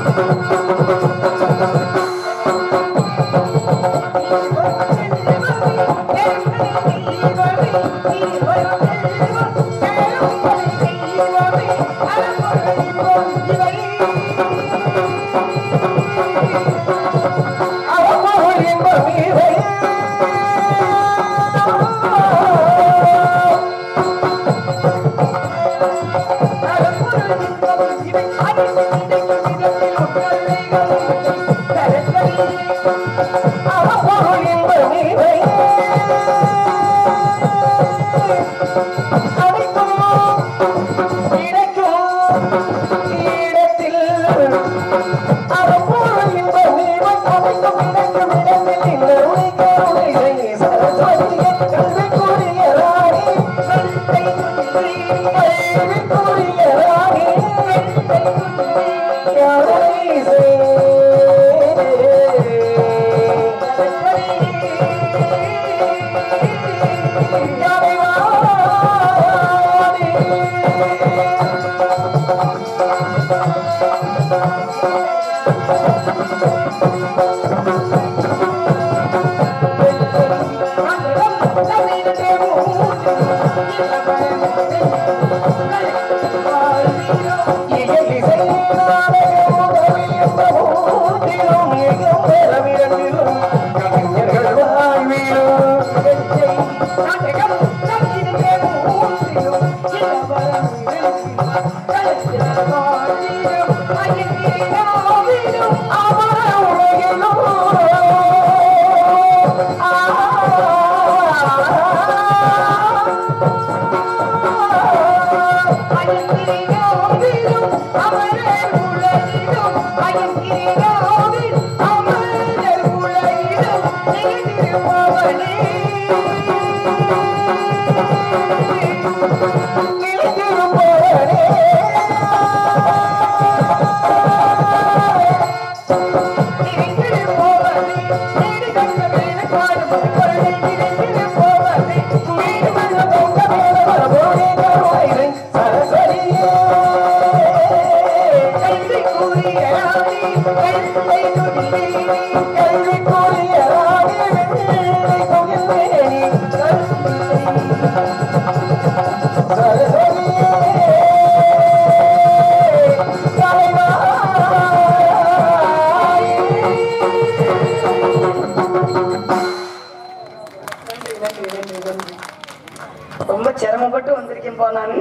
ரொம்ப சிரமப்பட்டு வந்திருக்கேன் போ நான்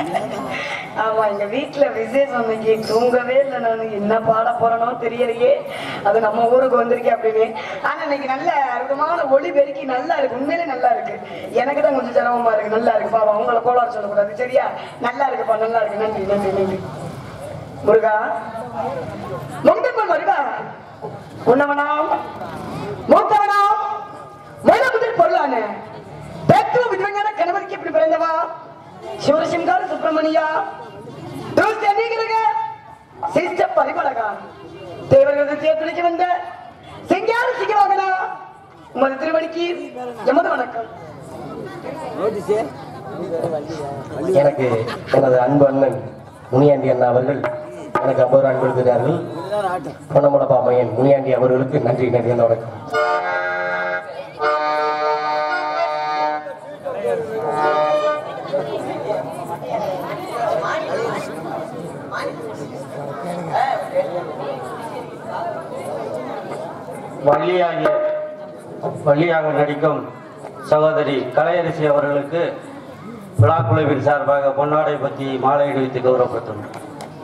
ஆமா எங்க வீட்டுல விசேஷம் இன்னைக்கு தூங்கவே இல்லை நான் என்ன பாட போறேனோ தெரியலையே அது நம்ம ஊருக்கு வந்திருக்கேன் அப்படின்னு ஆனா இன்னைக்கு நல்ல அற்புதமான ஒளி பெருக்கி நல்லா இருக்கு உண்மையிலே நல்லா இருக்கு எனக்கு தான் கொஞ்சம் சிரமமா இருக்கு நல்லா இருக்கு பாவம் உங்களை கோளாறு சொல்லக்கூடாது சரியா நல்லா இருக்குப்பா நல்லா இருக்கு நன்றி நன்றி நன்றி முருகா முகத்தப்பன் வருகா உன்னவனாம் மூத்தவனாம் முதல முதல் பொருளான பெற்று விதவையான கணவருக்கு எப்படி பிறந்தவா சிவசிங்கார சுப்பிரமணியா தூசி அநீகிறக சிஷ்ட பரிமளகா தேவர்கள் சேர்த்துழைச்சு வந்த சிங்கார சிங்கவாகனா உமது திருவடிக்கு எமது வணக்கம் எனக்கு எனது அன்பு அண்ணன் முனியாண்டி அண்ணா அவர்கள் எனக்கு ஐம்பது ரூபாய் கொடுக்கிறார்கள் பொன்னமலப்பா மையன் முனியாண்டி அவர்களுக்கு நன்றி நன்றி அந்த வணக்கம் வள்ளியாகிய வள்ளியாக நடிக்கும் சகோதரி கலையரசி அவர்களுக்கு விழாக்குழுவின் சார்பாக பொன்னாடை பற்றி மாலை அணிவித்து கௌரவப்படுத்தும்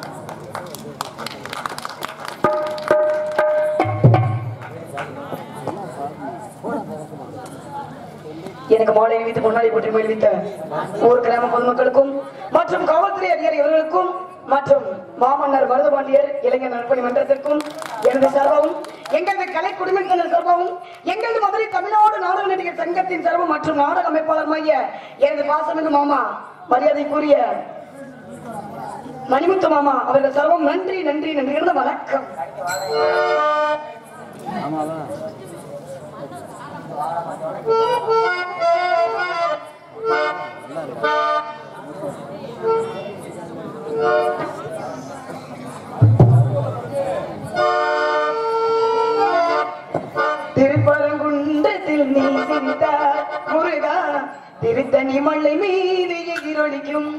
எனக்கு மாலை அணிவித்து முன்னாடி போட்டி மேல்வித்த ஊர் கிராம பொதுமக்களுக்கும் மற்றும் காவல்துறை அதிகாரி அவர்களுக்கும் மற்றும் மாமன்னர் மருதபாண்டியர் இளைஞர் நற்பணி மன்றத்திற்கும் எனது சார்பாகவும் எங்களது கலை குடிமக்கள் சார்பாகவும் எங்களது மதுரை தமிழ்நாடு நாடக நடிகர் சங்கத்தின் சார்பும் மற்றும் நாடக அமைப்பாளருமாகிய எனது பாசமிகு மாமா மரியாதைக்குரிய மணிமுத்து மாமா அவர்கள் சர்வம் நன்றி நன்றி நன்றி வணக்கம் கூரையில் நீ சிரித்தார் முருகா திருத்தணி மலை மீது எதிரொலிக்கும்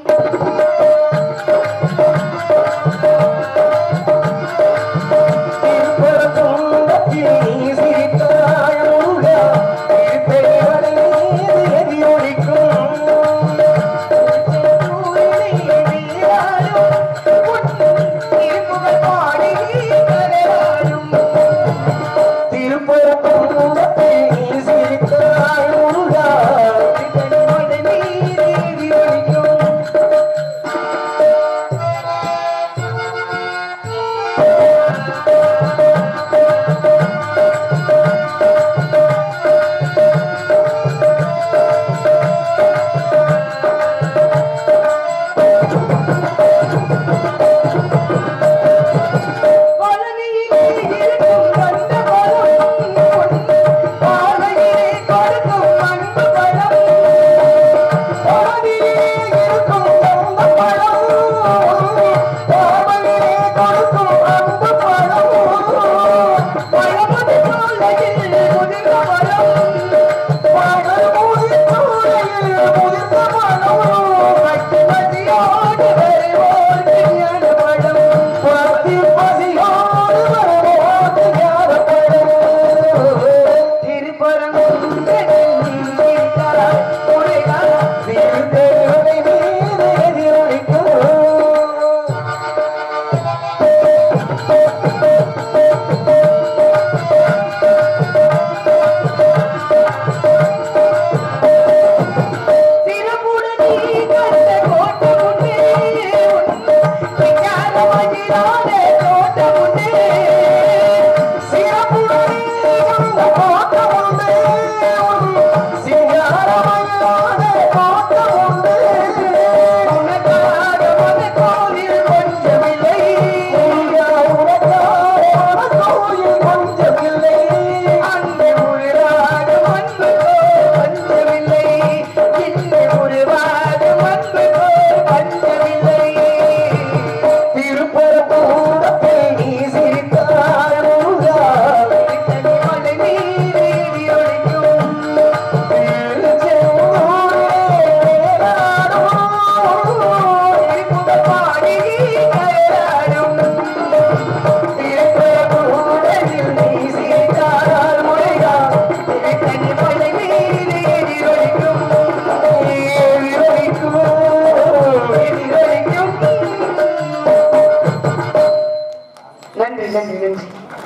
நன்றி நன்றி நன்றி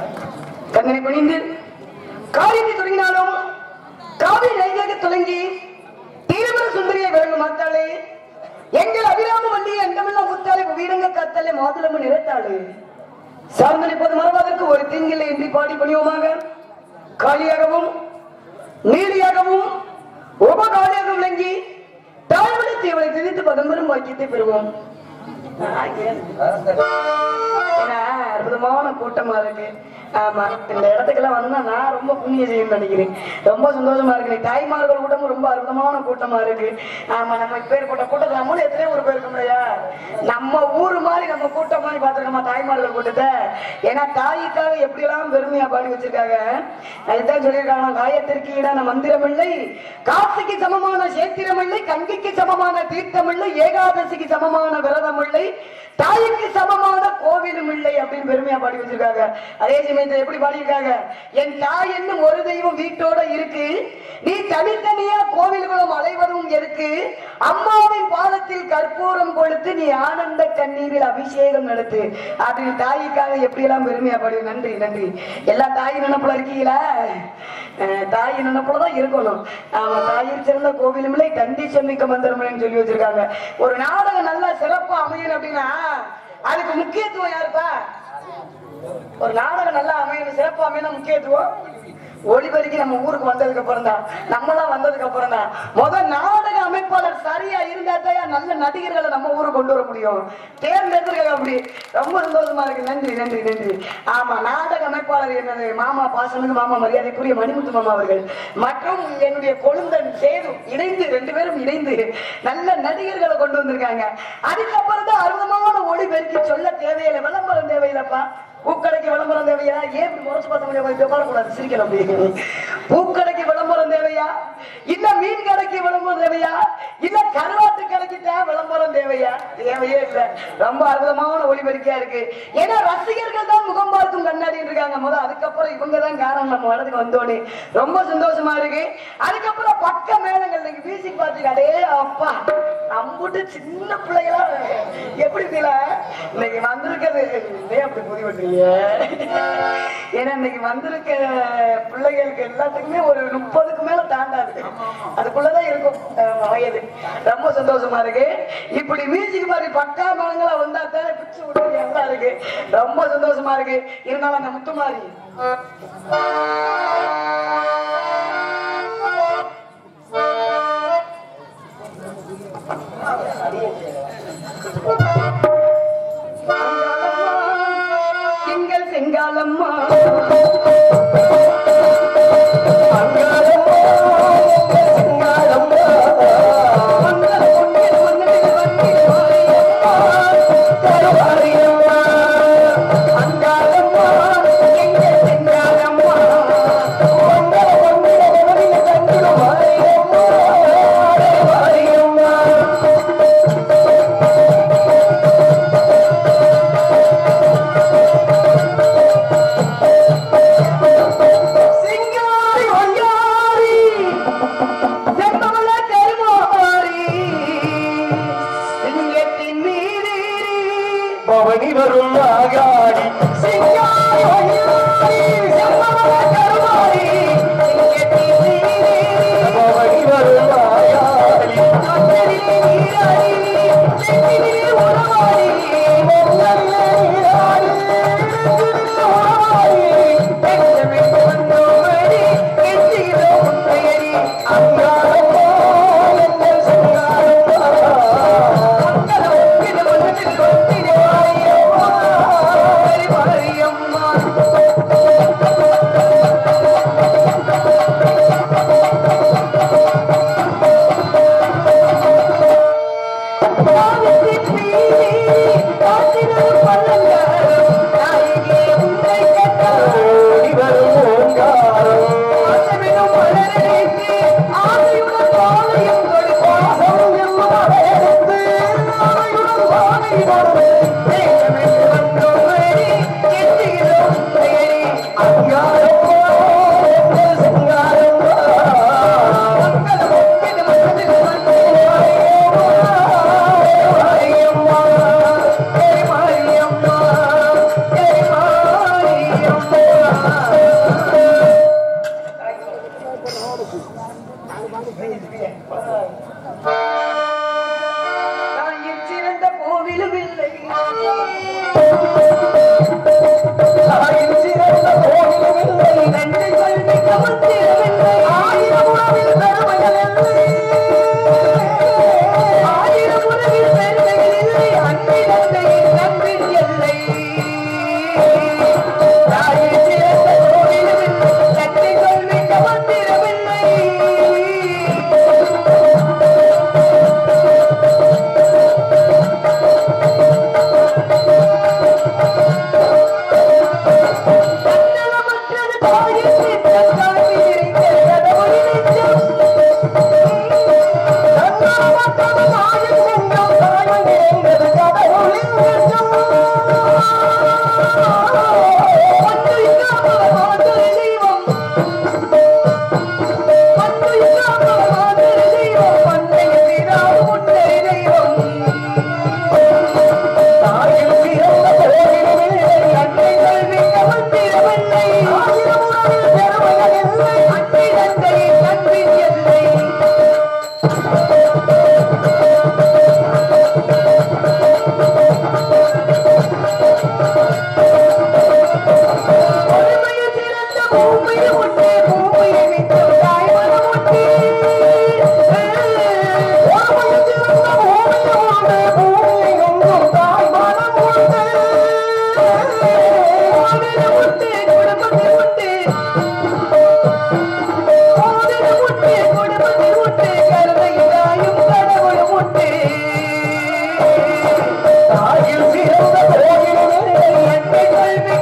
கண்ணனை குனிந்து காரியத்தை தொடங்கினாலும் காவிரி நைதாக தொடங்கி தீவிர சுந்தரியை விளங்கும் மாத்தாளே எங்கள் அபிராம வண்டி எங்கமெல்லாம் முத்தாளை வீடங்க கத்தலை மாதுளம்பு நிறத்தாளே சார்ந்தளிப்பது மறவாதற்கு ஒரு தீங்கில்லை என்று பாடி பணியோமாக காளியாகவும் நீலியாகவும் உபகாலியாக விளங்கி தாழ்வழி தீவனை திணித்து பதம்பெரும் வாக்கியத்தை பெறுவோம் ஏன்னா, அற்புதமான கூட்டமா இருக்கு ஆமா இந்த இடத்துக்கெல்லாம் வந்தா நான் ரொம்ப புண்ணியம் செய்யணும்னு நினைக்கிறேன் ரொம்ப சந்தோஷமா இருக்கு தாய்மார்கள் கூட்டமும் ரொம்ப அற்புதமான கூட்டமா இருக்கு ஆமா நம்ம இப்பேற்பட்ட கூட்டத்தை நம்மளும் எத்தனையோ ஒரு பேர் இருக்க முடியா நம்ம ஊரு மாதிரி நம்ம கூட்டம் மாதிரி பார்த்திருக்கோமா தாய்மார்கள் கூட்டத்தை ஏன்னா தாய்க்காக எப்படி எல்லாம் பெருமையா பாடி வச்சிருக்காங்க அதுதான் சொல்லியிருக்காங்க காயத்திற்கு ஈடான மந்திரமில்லை காசிக்கு சமமான சேத்திரமில்லை கங்கைக்கு சமமான தீர்த்தமில்லை ஏகாதசிக்கு சமமான விரதமில்லை தாய்க்கு சமமான கோவிலும் இல்லை அப்படின்னு பெருமையா பாடி வச்சிருக்காங்க அதே சமயத்தை எப்படி பாடியிருக்காங்க என் தாய் என்னும் ஒரு தெய்வம் வீட்டோட இருக்கு நீ தனித்தனியா கோவில்களும் அலைவதும் இருக்கு அம்மாவின் பாதத்தில் கற்பூரம் கொளுத்து நீ ஆனந்த கண்ணீரில் அபிஷேகம் நடத்து அப்படின்னு தாய்க்காக எப்படி எல்லாம் பெருமையா பாடி நன்றி நன்றி எல்லா தாய் நினைப்புல இருக்கீங்களா அஹ் தாய் நினைப்புலதான் இருக்கணும் ஆமா தாயில் சிறந்த கோவிலும் இல்லை தண்டி செம்மிக்க மந்திரம்னு சொல்லி வச்சிருக்காங்க ஒரு நாடகம் நல்லா சிறப்பா அமையணும் அப்படின்னா அதுக்கு முக்கியத்துவம் யாருப்பா ஒரு நாடகம் நல்லா அமையணும் சிறப்பா அமையணும் முக்கியத்துவம் ஒளிபெருக்கி நம்ம ஊருக்கு வந்ததுக்கு அப்புறம் தான் நம்மளாம் வந்ததுக்கு அப்புறம் தான் முதல் நாடக அமைப்பாளர் சரியா இருந்தா தான் நல்ல நடிகர்களை நம்ம ஊருக்கு கொண்டு வர முடியும் தேர்ந்தெடுத்திருக்காங்க அப்படி ரொம்ப சந்தோஷமா இருக்கு நன்றி நன்றி நன்றி ஆமா நாடக அமைப்பு அமைப்பாளர் எனது மாமா பாசனுக்கு மாமா மரியாதைக்குரிய மணிமுத்து மாமா அவர்கள் மற்றும் என்னுடைய கொழுந்தன் சேது இணைந்து ரெண்டு பேரும் இணைந்து நல்ல நடிகர்களை கொண்டு வந்திருக்காங்க அதுக்கப்புறம் தான் அற்புதமான ஒளி பெருக்கி சொல்ல தேவையில்லை விளம்பரம் தேவையில்லைப்பா பூக்கடைக்கு விளம்பரம் தேவையா ஏன் இப்படி முறைச்சு பார்த்த முடியாது உட்காரக்கூடாது சிரிக்கணும் அப்படி பூக்கடைக்கு விளம்பரம் தேவையா இல்ல மீன் கடைக்கு விளம்பரம் தேவையா இல்ல கருவாட்டு கடைக்கு தான் விளம்பரம் தேவையா தேவையே இல்ல ரொம்ப அற்புதமான ஒளிபெருக்கியா இருக்கு ஏன்னா ரசிகர்கள் தான் முகம் பார்க்கும் கண்ணாடி இருக்காங்க முத அதுக்கப்புறம் இவங்க தான் காரணம் நம்ம இடத்துக்கு வந்தோடனே ரொம்ப சந்தோஷமா இருக்கு அதுக்கப்புறம் பக்க மேளங்கள் இன்னைக்கு மியூசிக் பார்த்துக்கு அடே அப்பா நம்புட்டு சின்ன பிள்ளைகளா எப்படி ஃபீல இன்னைக்கு வந்திருக்கிறது ஏன் அப்படி புதி விட்டுறீங்க ஏன்னா இன்னைக்கு வந்திருக்க பிள்ளைகளுக்கு எல்லாத்துக்குமே ஒரு முப்பதுக்கு மேல தாண்டாது அதுக்குள்ளதான் இருக்கும் அஹ், வயது ரொம்ப சந்தோஷமா இருக்கு இப்படி மியூசிக் மாதிரி பக்கா மரங்களா வந்தா தான் பிச்சு விடுறது நல்லா இருக்கு ரொம்ப சந்தோஷமா இருக்கு இருந்தாலும் அந்த முத்து மாதிரி எங்கள் செங்காலம்மா மங்கள பொன்னில் மன்னனில் வந்தில் வாரியம்மா, கருவாரியம்மா. அங்காளம்மா, எங்கள் செங்காலம்மா. மங்கள பொன்னில் மன்னனில் வந்தில் வாரியம்மா, கருவாரியம்மா. சிங்காரி ஒய்யாரி செம்பவள கருமாரி சிங்கத்தின் மீறேறி பவனி வரும் ஆகாடி சிங்காரி ஒய்யாரி செம்பவள கருமாரி சிங்கத்தின் மீறேறி பவனி வரும் ஆகாடி கத்தரிலே நீராடி செந்திலே உறவாடி மன்னரிலே நீராடி செந்திலே உறவாடி எங்கமெங்கு வந்தோமடி எந்திரோ உன்னையடி அங்காளம்மா எங்கள் செங்காளம்மா மக்களும் இது மன்னத்தில் கொண்டினே வாரியம்மா வாரியம்மா பவனி வரும் ஓங்காரம் அங்காளம்மா எங்கள் செங்காளம்மா சிறந்த கோவிலும் இல்லை தாயின் சிறந்த கோயிலும் இல்லை நன்றி சொல்லி கவர்ந்திடவில்லை ஆயிரம் உறவில் பெருமைகள் இல்லை ஆயிரம் உறவில் பெருமைகள் இல்லை அன்பின் தந்தையின் நன்பின் எல்லை தாயின் சிறந்த கோவிலும் இல்லை நன்றி சொல்லி கவர்ந்திடவில்லை தன்னலமற்றது தாயின் சித்தம் காட்டி நிறைந்த கடவுளின் நெஞ்சம். தன்னலமற்றது தாயின் சித்தம் காட்டி நிறைந்தது கடவுளின் நெஞ்சம். அன்பு இல்லாமல் மாதொரு தெய்வம். அன்பு இல்லாமல் மாதொரு தெய்வம். பண்டைய பிதாவு முன்னறி தெய்வம். தாயின் சிறந்த கோயிலும் இல்லை அன்னை கல்வி கவர்ந்திடவில்லை. ஆயிரம் உறவில் பெருமைகள் இல்லை. அன்னை தந்தையின் நன்றின் எல்லை.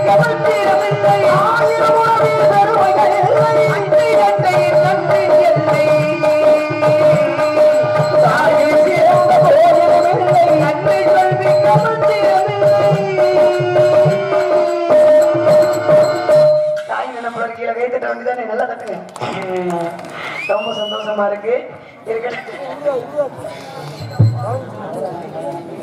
மந்திரமில்லை ஆயிரம் உறவே பெருமைகள் இல்லை அன்னை அன்னை நன்றி எல்லை தாயை சேர்ந்த போதிலுமில்லை அன்னை கல்விக்க மந்திரமில்லை தாய் நம்மளோட கீழே கைத்தட்ட வேண்டியதானே நல்லா தட்டுங்க உம், ரொம்ப சந்தோஷமா இருக்கு இருக்கட்டும்